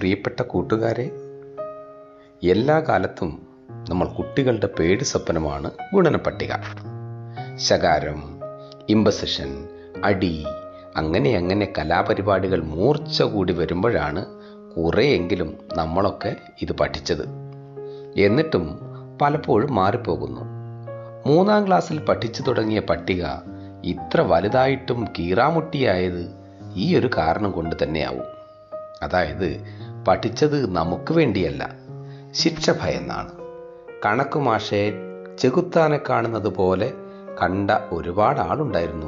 പ്രിയപ്പെട്ട കൂട്ടുകാരെ എല്ലാ കാലത്തും നമ്മൾ കുട്ടികളുടെ പേടി സ്വപ്നമാണ് ഗുണന പട്ടിക ശകാരം ഇമ്പസഷൻ അടി അങ്ങനെ അങ്ങനെ കലാപരിപാടികൾ മൂർച്ച കൂടി വരുമ്പോഴാണ് കുറേയെങ്കിലും നമ്മളൊക്കെ ഇത് പഠിച്ചത് എന്നിട്ടും പലപ്പോഴും മാറിപ്പോകുന്നു മൂന്നാം ക്ലാസ്സിൽ പഠിച്ചു തുടങ്ങിയ പട്ടിക ഇത്ര വലുതായിട്ടും കീറാമുട്ടിയായത് ഈ ഒരു കാരണം കൊണ്ട് തന്നെയാവും അതായത് പഠിച്ചത് നമുക്ക് വേണ്ടിയല്ല ശിക്ഷ ഭയന്നാണ് കണക്ക് മാഷെ ചെകുത്താനെ കാണുന്നത് പോലെ കണ്ട ഒരുപാട് ആളുണ്ടായിരുന്നു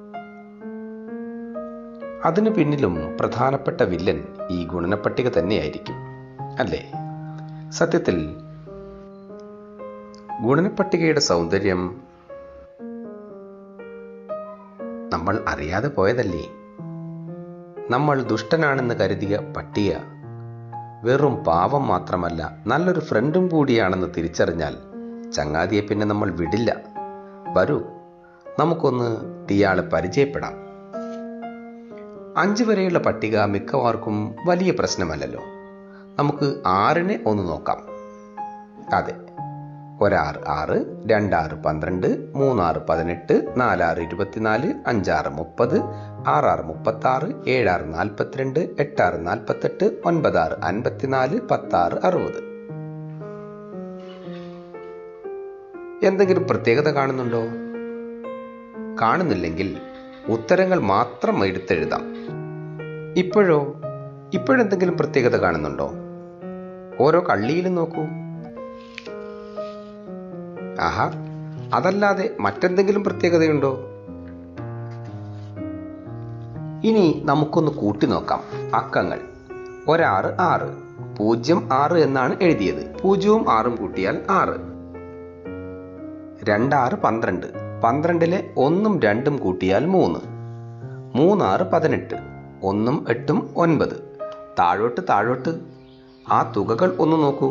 അതിനു പിന്നിലും പ്രധാനപ്പെട്ട വില്ലൻ ഈ ഗുണനപ്പട്ടിക തന്നെയായിരിക്കും അല്ലേ സത്യത്തിൽ ഗുണനപ്പട്ടികയുടെ സൗന്ദര്യം നമ്മൾ അറിയാതെ പോയതല്ലേ നമ്മൾ ദുഷ്ടനാണെന്ന് കരുതിയ പട്ടിക വെറും പാവം മാത്രമല്ല നല്ലൊരു ഫ്രണ്ടും കൂടിയാണെന്ന് തിരിച്ചറിഞ്ഞാൽ ചങ്ങാതിയെ പിന്നെ നമ്മൾ വിടില്ല വരൂ നമുക്കൊന്ന് ഇയാളെ പരിചയപ്പെടാം അഞ്ച് വരെയുള്ള പട്ടിക മിക്കവാർക്കും വലിയ പ്രശ്നമല്ലല്ലോ നമുക്ക് ആറിനെ ഒന്ന് നോക്കാം അതെ ഒരാറ് ആറ് രണ്ടാറ് പന്ത്രണ്ട് മൂന്നാറ് പതിനെട്ട് നാലാറ് ഇരുപത്തിനാല് അഞ്ചാറ് മുപ്പത് ആറാറ് മുപ്പത്താറ് ഏഴാറ് നാൽപ്പത്തിരണ്ട് എട്ടാറ് നാൽപ്പത്തെട്ട് ഒൻപതാറ് അൻപത്തിനാല് പത്താറ് അറുപത് എന്തെങ്കിലും പ്രത്യേകത കാണുന്നുണ്ടോ കാണുന്നില്ലെങ്കിൽ ഉത്തരങ്ങൾ മാത്രം എടുത്തെഴുതാം ഇപ്പോഴോ ഇപ്പോഴെന്തെങ്കിലും പ്രത്യേകത കാണുന്നുണ്ടോ ഓരോ കള്ളിയിലും നോക്കൂ ആഹാ അതല്ലാതെ മറ്റെന്തെങ്കിലും പ്രത്യേകതയുണ്ടോ ഇനി നമുക്കൊന്ന് കൂട്ടി നോക്കാം അക്കങ്ങൾ ഒരാറ് ആറ് പൂജ്യം ആറ് എന്നാണ് എഴുതിയത് പൂജ്യവും ആറും കൂട്ടിയാൽ ആറ് രണ്ടാറ് പന്ത്രണ്ട് പന്ത്രണ്ടിലെ ഒന്നും രണ്ടും കൂട്ടിയാൽ മൂന്ന് മൂന്നാറ് പതിനെട്ട് ഒന്നും എട്ടും ഒൻപത് താഴോട്ട് താഴോട്ട് ആ തുകകൾ ഒന്ന് നോക്കൂ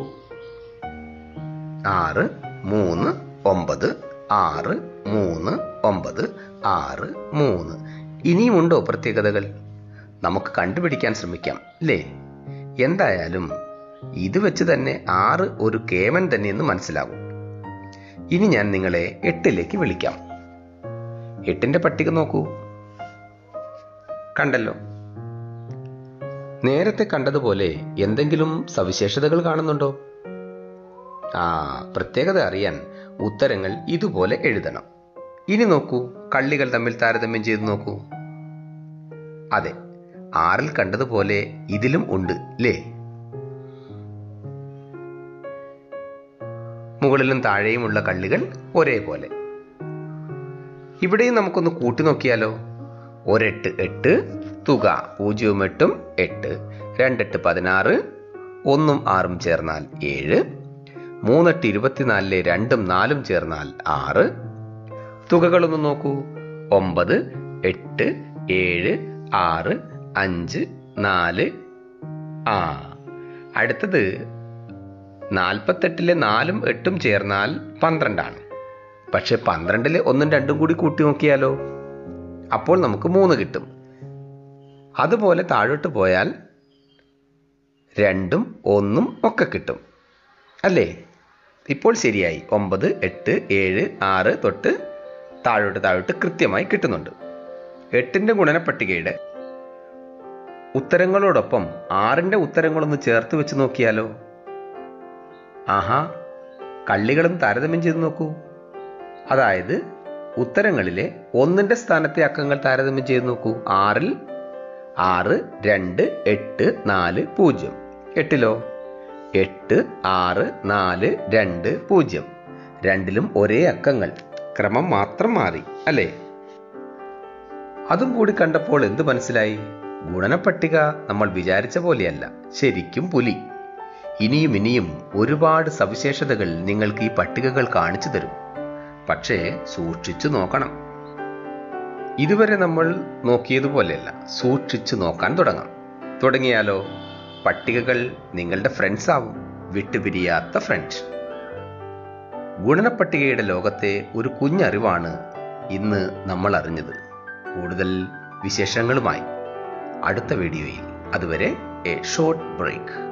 ആറ് മൂന്ന് ഒമ്പത് ആറ് മൂന്ന് ഒമ്പത് ആറ് മൂന്ന് ഇനിയുമുണ്ടോ പ്രത്യേകതകൾ നമുക്ക് കണ്ടുപിടിക്കാൻ ശ്രമിക്കാം അല്ലേ എന്തായാലും ഇത് വെച്ച് തന്നെ ആറ് ഒരു കേമൻ തന്നെയെന്ന് മനസ്സിലാകും ഇനി ഞാൻ നിങ്ങളെ എട്ടിലേക്ക് വിളിക്കാം എട്ടിന്റെ പട്ടിക നോക്കൂ കണ്ടല്ലോ നേരത്തെ കണ്ടതുപോലെ എന്തെങ്കിലും സവിശേഷതകൾ കാണുന്നുണ്ടോ ആ പ്രത്യേകത അറിയാൻ ഉത്തരങ്ങൾ ഇതുപോലെ എഴുതണം ഇനി നോക്കൂ കള്ളികൾ തമ്മിൽ താരതമ്യം ചെയ്ത് നോക്കൂ അതെ ആറിൽ കണ്ടതുപോലെ ഇതിലും ഉണ്ട് അല്ലേ മുകളിലും താഴെയുമുള്ള കള്ളികൾ ഒരേപോലെ ഇവിടെയും നമുക്കൊന്ന് കൂട്ടി നോക്കിയാലോ ഒരെട്ട് എട്ട് തുക പൂജ്യവും എട്ടും എട്ട് രണ്ടെട്ട് പതിനാറ് ഒന്നും ആറും ചേർന്നാൽ ഏഴ് മൂന്നെട്ട് ഇരുപത്തിനാലിലെ രണ്ടും നാലും ചേർന്നാൽ ആറ് തുകകളൊന്ന് നോക്കൂ ഒമ്പത് എട്ട് ഏഴ് ആറ് അഞ്ച് നാല് ആ അടുത്തത് നാൽപ്പത്തെട്ടിലെ നാലും എട്ടും ചേർന്നാൽ പന്ത്രണ്ടാണ് പക്ഷെ പന്ത്രണ്ടിലെ ഒന്നും രണ്ടും കൂടി കൂട്ടി നോക്കിയാലോ അപ്പോൾ നമുക്ക് മൂന്ന് കിട്ടും അതുപോലെ താഴോട്ട് പോയാൽ രണ്ടും ഒന്നും ഒക്കെ കിട്ടും അല്ലേ ഇപ്പോൾ ശരിയായി ഒമ്പത് എട്ട് ഏഴ് ആറ് തൊട്ട് താഴോട്ട് താഴോട്ട് കൃത്യമായി കിട്ടുന്നുണ്ട് എട്ടിന്റെ ഗുണനപ്പട്ടികയുടെ ഉത്തരങ്ങളോടൊപ്പം ആറിന്റെ ഉത്തരങ്ങളൊന്ന് ചേർത്ത് വെച്ച് നോക്കിയാലോ ആഹാ കള്ളികളും താരതമ്യം ചെയ്ത് നോക്കൂ അതായത് ഉത്തരങ്ങളിലെ ഒന്നിന്റെ സ്ഥാനത്തെ അക്കങ്ങൾ താരതമ്യം ചെയ്ത് നോക്കൂ ആറിൽ ആറ് രണ്ട് എട്ട് നാല് പൂജ്യം എട്ടിലോ എട്ട് ആറ് നാല് രണ്ട് പൂജ്യം രണ്ടിലും ഒരേ അക്കങ്ങൾ ക്രമം മാത്രം മാറി അല്ലേ അതും കൂടി കണ്ടപ്പോൾ എന്ത് മനസ്സിലായി ഗുണനപ്പട്ടിക നമ്മൾ വിചാരിച്ച പോലെയല്ല ശരിക്കും പുലി ഇനിയും ഇനിയും ഒരുപാട് സവിശേഷതകൾ നിങ്ങൾക്ക് ഈ പട്ടികകൾ കാണിച്ചു തരും പക്ഷേ സൂക്ഷിച്ചു നോക്കണം ഇതുവരെ നമ്മൾ നോക്കിയതുപോലെയല്ല സൂക്ഷിച്ചു നോക്കാൻ തുടങ്ങാം തുടങ്ങിയാലോ പട്ടികകൾ നിങ്ങളുടെ ഫ്രണ്ട്സ് ആവും വിട്ടുപിരിയാത്ത ഫ്രണ്ട് ഗുണനപ്പട്ടികയുടെ ലോകത്തെ ഒരു കുഞ്ഞറിവാണ് ഇന്ന് നമ്മൾ അറിഞ്ഞത് കൂടുതൽ വിശേഷങ്ങളുമായി അടുത്ത വീഡിയോയിൽ അതുവരെ എ ഷോർട്ട് ബ്രേക്ക്